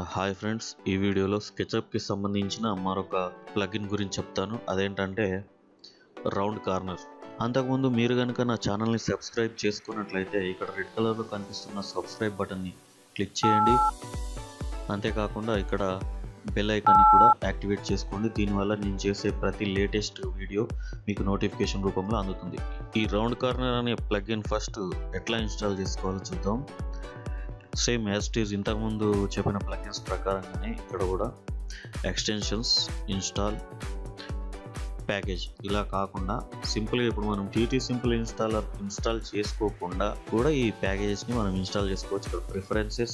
Hi friends ఈ వీడియోలో స్కెచ్అప్కి సంబంధించిన మరొక ప్లగిన్ గురించి చెప్తాను అదేంటంటే రౌండ్ కార్నర్ అంతకుముందు మీరు కనుక నా ఛానల్ని సబ్స్క్రైబ్ చేసుకున్నట్లయితే ఇక్కడ రెడ్ కలర్లో కనిపిస్తున్న సబ్స్క్రైబ్ బటన్ని క్లిక్ చేయండి అంతేకాకుండా ఇక్కడ బెల్ ఐకాన్ని కూడా యాక్టివేట్ చేసుకోండి దీనివల్ల నేను చేసే ప్రతి లేటెస్ట్ వీడియో మీకు నోటిఫికేషన్ రూపంలో అందుతుంది ఈ రౌండ్ కార్నర్ అనే ప్లగిన్ ఫస్ట్ ఎట్లా ఇన్స్టాల్ చేసుకోవాలో చూద్దాం సేమ్ యాజ్ ఇట్ ఈజ్ ఇంతకుముందు చెప్పిన ప్లగిన్స్ ప్రకారంగానే ఇక్కడ కూడా ఎక్స్టెన్షన్స్ ఇన్స్టాల్ ప్యాకేజ్ ఇలా కాకుండా సింపుల్గా ఇప్పుడు మనం టీటీ సింపుల్ ఇన్స్టాలర్ ఇన్స్టాల్ చేసుకోకుండా కూడా ఈ ప్యాకేజెస్ని మనం ఇన్స్టాల్ చేసుకోవచ్చు ఇక్కడ ప్రిఫరెన్సెస్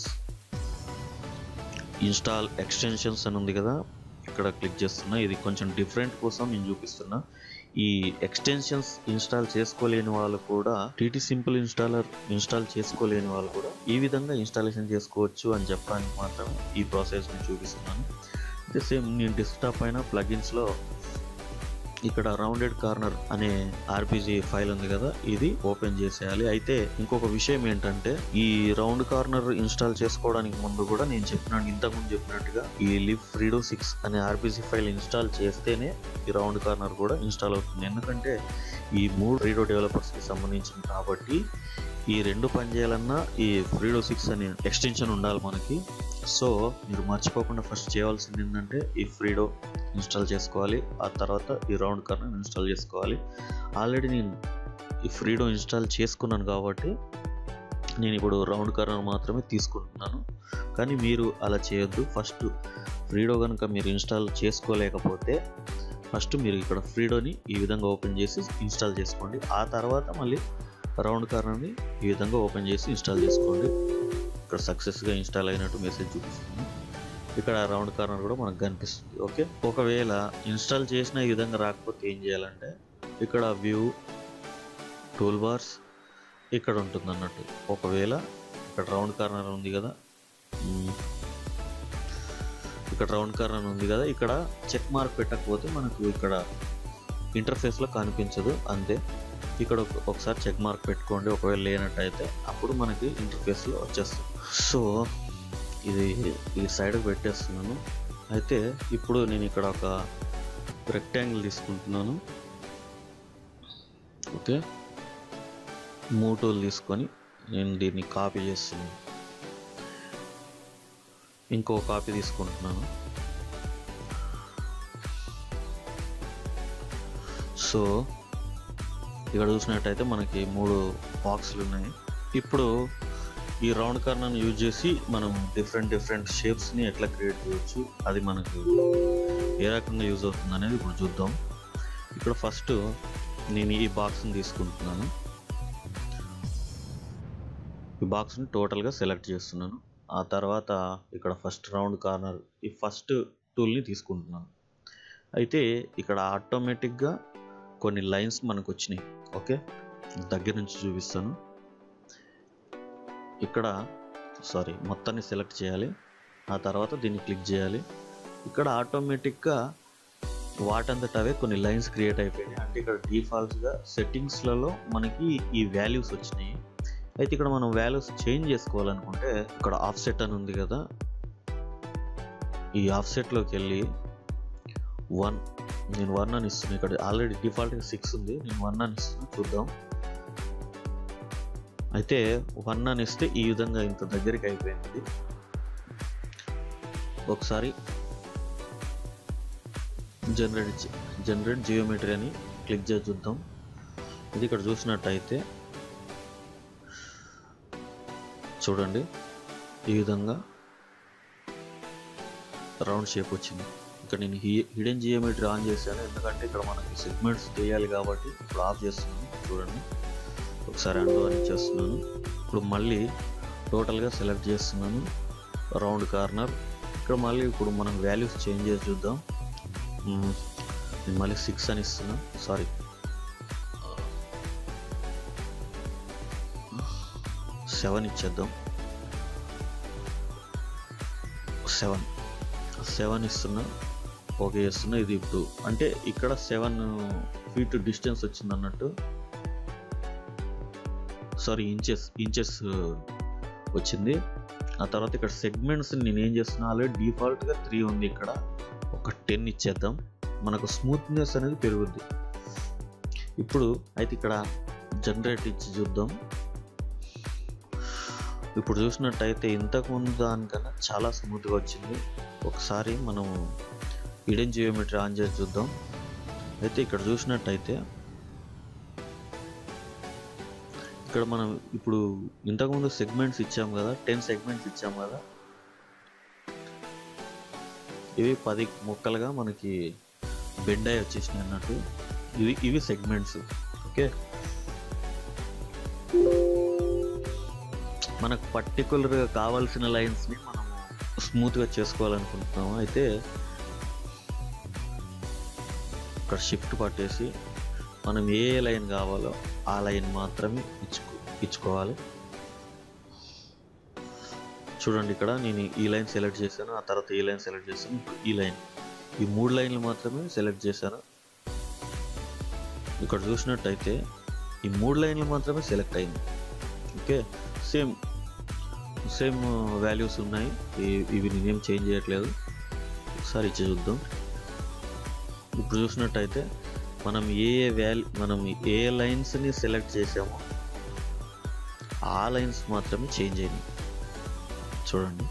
ఇన్స్టాల్ ఎక్స్టెన్షన్స్ అని ఉంది కదా ఇక్కడ క్లిక్ చేస్తున్నా ఇది కొంచెం డిఫరెంట్ కోసం నేను చూపిస్తున్నా ఈ ఎక్స్టెన్షన్స్ ఇన్స్టాల్ చేసుకోలేని వాళ్ళు కూడా టీటీ సింపుల్ ఇన్స్టాలర్ ఇన్స్టాల్ చేసుకోలేని వాళ్ళు కూడా ఈ విధంగా ఇన్స్టాలేషన్ చేసుకోవచ్చు అని చెప్పడానికి మాత్రమే ఈ ప్రాసెస్ని చూపిస్తున్నాను అయితే సేమ్ నేను డెస్క్టాప్ పైన ప్లగిన్స్లో ఇక్కడ రౌండెడ్ కార్నర్ అనే ఆర్పిజి ఫైల్ ఉంది కదా ఇది ఓపెన్ చేసేయాలి అయితే ఇంకొక విషయం ఏంటంటే ఈ రౌండ్ కార్నర్ ఇన్స్టాల్ చేసుకోవడానికి ముందు కూడా నేను చెప్పినట్టు ఇంతకుముందు చెప్పినట్టుగా ఈ లివ్ ఫ్రీడో సిక్స్ అనే ఆర్పిజి ఫైల్ ఇన్స్టాల్ చేస్తేనే ఈ రౌండ్ కార్నర్ కూడా ఇన్స్టాల్ అవుతుంది ఎందుకంటే ఈ మూడు ఫ్రీడో డెవలపర్స్కి సంబంధించింది కాబట్టి ఈ రెండు పని చేయాలన్నా ఈ ఫ్రీడో సిక్స్ అనే ఎక్స్టెన్షన్ ఉండాలి మనకి సో మీరు మర్చిపోకుండా ఫస్ట్ చేయవలసింది ఏంటంటే ఈ ఫ్రీడో ఇన్స్టాల్ చేసుకోవాలి ఆ తర్వాత ఈ రౌండ్ కార్నర్ ఇన్స్టాల్ చేసుకోవాలి ఆల్రెడీ నేను ఈ ఫ్రీడో ఇన్స్టాల్ చేసుకున్నాను కాబట్టి నేను ఇప్పుడు రౌండ్ కార్నర్ మాత్రమే తీసుకుంటున్నాను కానీ మీరు అలా చేయొద్దు ఫస్ట్ ఫ్రీడో కనుక మీరు ఇన్స్టాల్ చేసుకోలేకపోతే ఫస్ట్ మీరు ఇక్కడ ఫ్రీడోని ఈ విధంగా ఓపెన్ చేసి ఇన్స్టాల్ చేసుకోండి ఆ తర్వాత మళ్ళీ రౌండ్ కార్నర్ని ఈ విధంగా ఓపెన్ చేసి ఇన్స్టాల్ చేసుకోండి ఇక్కడ సక్సెస్గా ఇన్స్టాల్ అయినట్టు మెసేజ్ చూపిస్తుంది ఇక్కడ రౌండ్ కార్నర్ కూడా మనకు కనిపిస్తుంది ఓకే ఒకవేళ ఇన్స్టాల్ చేసిన ఈ విధంగా రాకపోతే ఏం చేయాలంటే ఇక్కడ వ్యూ టూల్ బార్స్ ఇక్కడ ఉంటుంది అన్నట్టు ఒకవేళ ఇక్కడ రౌండ్ కార్నర్ ఉంది కదా మ్మ్. ఇక్కడ రౌండ్ కార్నర్ ఉంది కదా ఇక్కడ చెక్ మార్క్ పెట్టకపోతే మనకు ఇక్కడ ఇంటర్ఫేస్లో కనిపించదు అంతే ఇక్కడ ఒక- ఒకసారి చెక్ మార్క్ పెట్టుకోండి ఒకవేళ లేనట్టయితే అప్పుడు మనకి ఇంటర్ఫేస్లో వచ్చేస్తుంది సో ఇది ఈ సైడ్కి పెట్టేస్తున్నాను అయితే ఇప్పుడు నేను ఇక్కడ ఒక రెక్టాంగిల్ తీసుకుంటున్నాను ఓకే మూటోలు తీసుకొని నేను దీన్ని కాపీ చేస్తున్నాను ఇంకో కాపీ తీసుకుంటున్నాను సో ఇక్కడ చూసినట్టయితే మనకి మూడు బాక్సులు ఉన్నాయి ఇప్పుడు ఈ రౌండ్ కార్నర్ని యూజ్ చేసి మనం డిఫరెంట్ డిఫరెంట్ షేప్స్ని ఎట్లా క్రియేట్ చేయొచ్చు అది మనకు ఏ రకంగా యూజ్ అవుతుంది అనేది ఇప్పుడు చూద్దాం ఇక్కడ ఫస్ట్ నేను ఈ బాక్స్ని తీసుకుంటున్నాను ఈ బాక్స్ని టోటల్గా సెలెక్ట్ చేస్తున్నాను ఆ తర్వాత ఇక్కడ ఫస్ట్ రౌండ్ కార్నర్ ఈ ఫస్ట్ టూల్ని తీసుకుంటున్నాను అయితే ఇక్కడ ఆటోమేటిక్గా కొన్ని లైన్స్ మనకు వచ్చినాయి ఓకే దగ్గర నుంచి చూపిస్తాను ఇక్కడ సారీ మొత్తాన్ని సెలెక్ట్ చేయాలి ఆ తర్వాత దీన్ని క్లిక్ చేయాలి ఇక్కడ ఆటోమేటిక్గా వాటంతట అవే కొన్ని లైన్స్ క్రియేట్ అయిపోయినాయి అంటే ఇక్కడ డిఫాల్ట్స్గా సెట్టింగ్స్లలో మనకి ఈ వాల్యూస్ వచ్చినాయి అయితే ఇక్కడ మనం వాల్యూస్ చేంజ్ చేసుకోవాలనుకుంటే ఇక్కడ ఆఫ్సెట్ అని ఉంది కదా ఈ ఆఫ్సెట్లోకి వెళ్ళి వన్ నేను వన్ అని ఇస్తున్నాను ఇక్కడ ఆల్రెడీ డిఫాల్ట్గా సిక్స్ ఉంది నేను వన్ అని ఇస్తున్నాను చూద్దాం అయితే వన్ అని ఇస్తే ఈ విధంగా ఇంత దగ్గరికి అయిపోయింది ఒకసారి జనరేట్ జనరేట్ జియోమెట్రీ అని క్లిక్ చేసి చూద్దాం ఇది ఇక్కడ చూసినట్టయితే చూడండి ఈ విధంగా రౌండ్ షేప్ వచ్చింది ఇక్కడ నేను హిడెన్ జియోమెట్రీ ఆన్ చేశాను ఎందుకంటే ఇక్కడ మనకి సెగ్మెంట్స్ చేయాలి కాబట్టి ఇప్పుడు ఆఫ్ చేస్తున్నాను చూడండి ఒకసారి అండో అని చేస్తున్నాను ఇప్పుడు మళ్ళీ టోటల్గా సెలెక్ట్ చేస్తున్నాను రౌండ్ కార్నర్ ఇక్కడ మళ్ళీ ఇప్పుడు మనం వాల్యూస్ చేంజ్ చేసి చూద్దాం మ్మ్. నేను మళ్ళీ సిక్స్ అని ఇస్తున్నాను సారీ సెవెన్ ఇచ్చేద్దాం సెవెన్ సెవెన్ ఇస్తున్నా ఓకే చేస్తున్నా ఇది ఇప్పుడు అంటే ఇక్కడ సెవెన్ ఫీట్ డిస్టెన్స్ వచ్చింది అన్నట్టు సారీ ఇంచెస్ ఇంచెస్ వచ్చింది ఆ తర్వాత ఇక్కడ సెగ్మెంట్స్ నేను ఏం చేస్తున్నా ఆల్రెడీ డిఫాల్ట్గా త్రీ ఉంది ఇక్కడ ఒక టెన్ ఇచ్చేద్దాం మనకు స్మూత్నెస్ అనేది పెరుగుద్ది ఇప్పుడు అయితే ఇక్కడ జనరేట్ ఇచ్చి చూద్దాం ఇప్పుడు చూసినట్టయితే ఇంతకుముందు దానికన్నా చాలా స్మూత్గా వచ్చింది ఒకసారి మనం ఇడెన్ జియోమెట్రీ ఆన్ చేసి చూద్దాం అయితే ఇక్కడ చూసినట్టయితే ఇక్కడ మనం ఇప్పుడు ఇంతకుముందు సెగ్మెంట్స్ ఇచ్చాం కదా టెన్ సెగ్మెంట్స్ ఇచ్చాం కదా ఇవి పది ముక్కలుగా మనకి బెండ్ అయి వచ్చేసినాయి అన్నట్టు ఇవి ఇవి సెగ్మెంట్స్ ఓకే మనకు పర్టికులర్గా కావాల్సిన లైన్స్ని మనం స్మూత్గా చేసుకోవాలనుకుంటున్నాము అయితే ఇక్కడ షిఫ్ట్ పట్టేసి మనం ఏ లైన్ కావాలో ఆ లైన్ మాత్రమే ఇచ్చుకో ఇచ్చుకోవాలి చూడండి ఇక్కడ నేను ఈ లైన్ సెలెక్ట్ చేశాను ఆ తర్వాత ఈ లైన్ సెలెక్ట్ చేశాను ఇప్పుడు ఈ లైన్ ఈ మూడు లైన్లు మాత్రమే సెలెక్ట్ చేశాను ఇక్కడ చూసినట్టయితే ఈ మూడు లైన్లు మాత్రమే సెలెక్ట్ అయింది ఓకే సేమ్ సేమ్ వాల్యూస్ ఉన్నాయి ఈ- ఇవి నేనేం చేంజ్ చేయట్లేదు ఒకసారి ఇచ్చి చూద్దాం ఇప్పుడు చూసినట్టయితే మనం ఏ ఏ వాల్యూ మనం ఏ లైన్స్ని సెలెక్ట్ చేసామో ఆ లైన్స్ మాత్రమే చేంజ్ అయినాయి చూడండి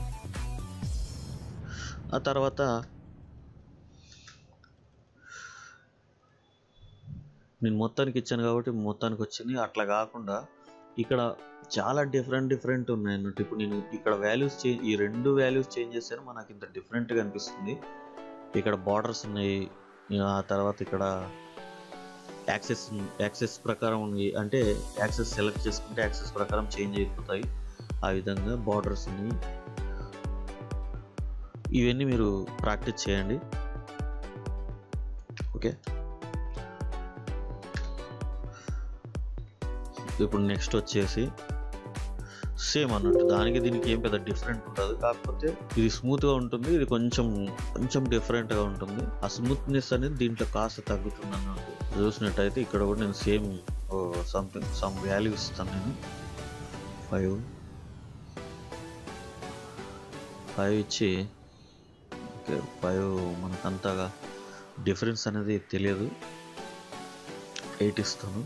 ఆ తర్వాత నేను మొత్తానికి ఇచ్చాను కాబట్టి మొత్తానికి వచ్చింది అట్లా కాకుండా ఇక్కడ చాలా డిఫరెంట్ డిఫరెంట్ ఉన్నాయి అన్నట్టు ఇప్పుడు నేను ఇక్కడ వాల్యూస్ చేంజ్ ఈ రెండు వాల్యూస్ చేంజ్ చేశాను మనకి ఇంత డిఫరెంట్గా అనిపిస్తుంది ఇక్కడ బార్డర్స్ ఉన్నాయి ఆ తర్వాత ఇక్కడ యాక్సెస్ యాక్సెస్ ప్రకారం ఉంది అంటే యాక్సెస్ సెలెక్ట్ చేసుకుంటే యాక్సెస్ ప్రకారం చేంజ్ అయిపోతాయి ఆ విధంగా బార్డర్స్ ఉన్నాయి ఇవన్నీ మీరు ప్రాక్టీస్ చేయండి ఓకే ఇప్పుడు నెక్స్ట్ వచ్చేసి సేమ్ అన్నట్టు దానికి దీనికి ఏం పెద్ద డిఫరెంట్ ఉండదు కాకపోతే ఇది స్మూత్గా ఉంటుంది ఇది కొంచెం కొంచెం డిఫరెంట్గా ఉంటుంది ఆ స్మూత్నెస్ అనేది దీంట్లో కాస్త తగ్గుతుంది అన్నట్టు చూసినట్టయితే ఇక్కడ కూడా నేను సేమ్ సంథింగ్ సమ్ వాల్యూ ఇస్తాను నేను ఫైవ్ ఫైవ్ ఇచ్చి ఓకే ఫైవ్ మనకు అంతగా డిఫరెన్స్ అనేది తెలియదు ఎయిట్ ఇస్తాను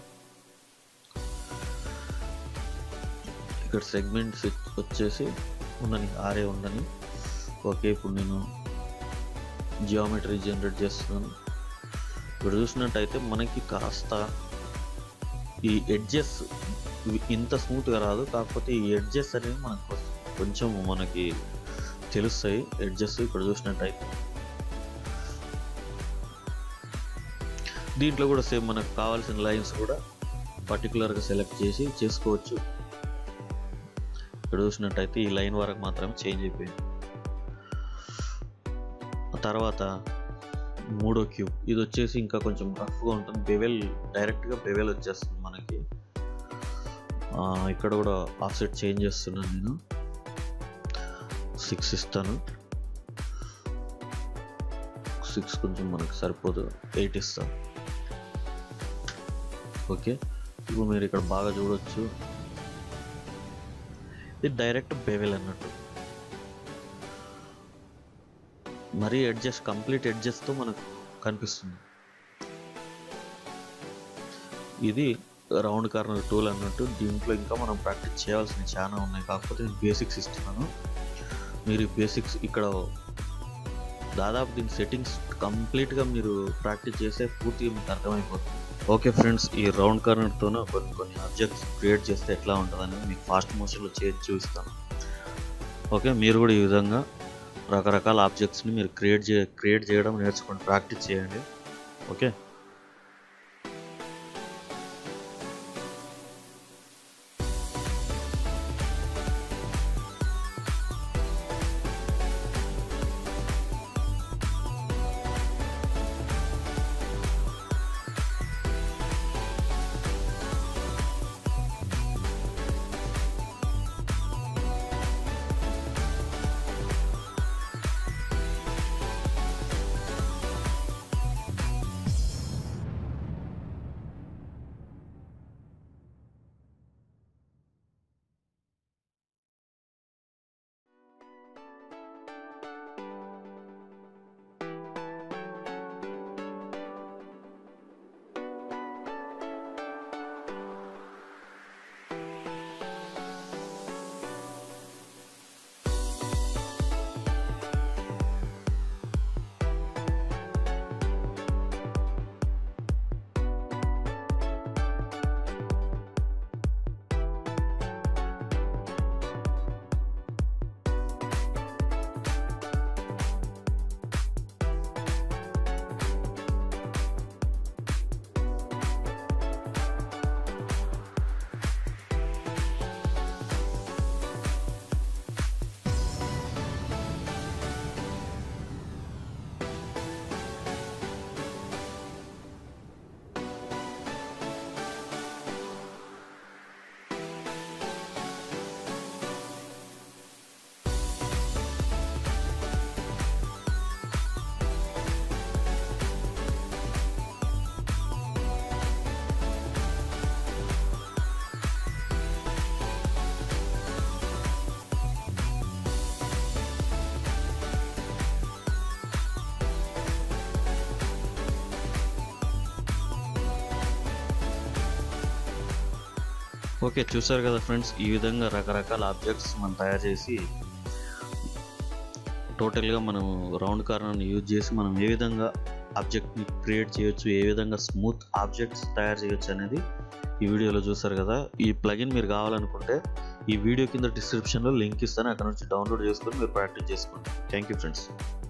ఇక్కడ సెగ్మెంట్స్ వచ్చేసి ఉండని ఆరే ఉండని ఓకే ఇప్పుడు నేను జియోమెట్రీ జనరేట్ చేస్తున్నాను ఇక్కడ చూసినట్టయితే మనకి కాస్త ఈ ఎడ్జెస్ ఇంత స్మూత్గా రాదు కాకపోతే ఈ ఎడ్జెస్ అనేవి మనకు కొంచెం మనకి తెలుస్తాయి ఎడ్జెస్ ఇక్కడ చూసినట్టయితే దీంట్లో కూడా సేమ్ మనకు కావాల్సిన లైన్స్ కూడా పర్టికులర్గా సెలెక్ట్ చేసి చేసుకోవచ్చు ఇక్కడ చూసినట్టయితే ఈ లైన్ వరకు మాత్రమే చేంజ్ అయిపోయింది ఆ తర్వాత మూడో క్యూబ్ ఇది వచ్చేసి ఇంకా కొంచెం రఫ్గా ఉంటుంది బెవెల్ డైరెక్ట్గా బెవెల్ వచ్చేస్తుంది మనకి ఆ, ఇక్కడ కూడా ఆఫ్సెట్ చేంజ్ చేస్తున్నాను నేను సిక్స్ ఇస్తాను సిక్స్ కొంచెం మనకు సరిపోదు ఎయిట్ ఇస్తాను ఓకే ఇప్పుడు మీరు ఇక్కడ బాగా చూడొచ్చు ఇది డైరెక్ట్ బెవెల్ అన్నట్టు మరీ అడ్జస్ట్ కంప్లీట్ అడ్జస్ట్తో మనకు కనిపిస్తుంది ఇది రౌండ్ కార్నర్ టూల్ అన్నట్టు దీంట్లో ఇంకా మనం ప్రాక్టీస్ చేయాల్సినవి చాలా ఉన్నాయి కాకపోతే నేను బేసిక్స్ ఇస్తున్నాను మీరు ఈ బేసిక్స్ ఇక్కడ దాదాపు దీని సెట్టింగ్స్ కంప్లీట్గా మీరు ప్రాక్టీస్ చేస్తే పూర్తిగా మీకు అర్థమైపోతుంది ఓకే ఫ్రెండ్స్ ఈ రౌండ్ కార్నర్తోనే కొన్ని కొన్ని ఆబ్జెక్ట్స్ క్రియేట్ చేస్తే ఎట్లా ఉంటుందని మీకు ఫాస్ట్ మోషన్లో చేసి చూపిస్తాను ఓకే మీరు కూడా ఈ విధంగా రకరకాల ఆబ్జెక్ట్స్ని మీరు క్రియేట్ చే క్రియేట్ చేయడం నేర్చుకోండి ప్రాక్టీస్ చేయండి ఓకే ఓకే చూసారు కదా ఫ్రెండ్స్ ఈ విధంగా రకరకాల ఆబ్జెక్ట్స్ మనం తయారు చేసి టోటల్గా మనం రౌండ్ కార్నర్ని యూజ్ చేసి మనం ఏ విధంగా ఆబ్జెక్ట్ని క్రియేట్ చేయొచ్చు ఏ విధంగా స్మూత్ ఆబ్జెక్ట్స్ తయారు చేయొచ్చు అనేది ఈ వీడియోలో చూసారు కదా ఈ ప్లగిన్ మీరు కావాలనుకుంటే ఈ వీడియో కింద డిస్క్రిప్షన్లో లింక్ ఇస్తాను అక్కడ నుంచి డౌన్లోడ్ చేసుకొని మీరు ప్రాక్టీస్ చేసుకోండి థ్యాంక్ యూ ఫ్రెండ్స్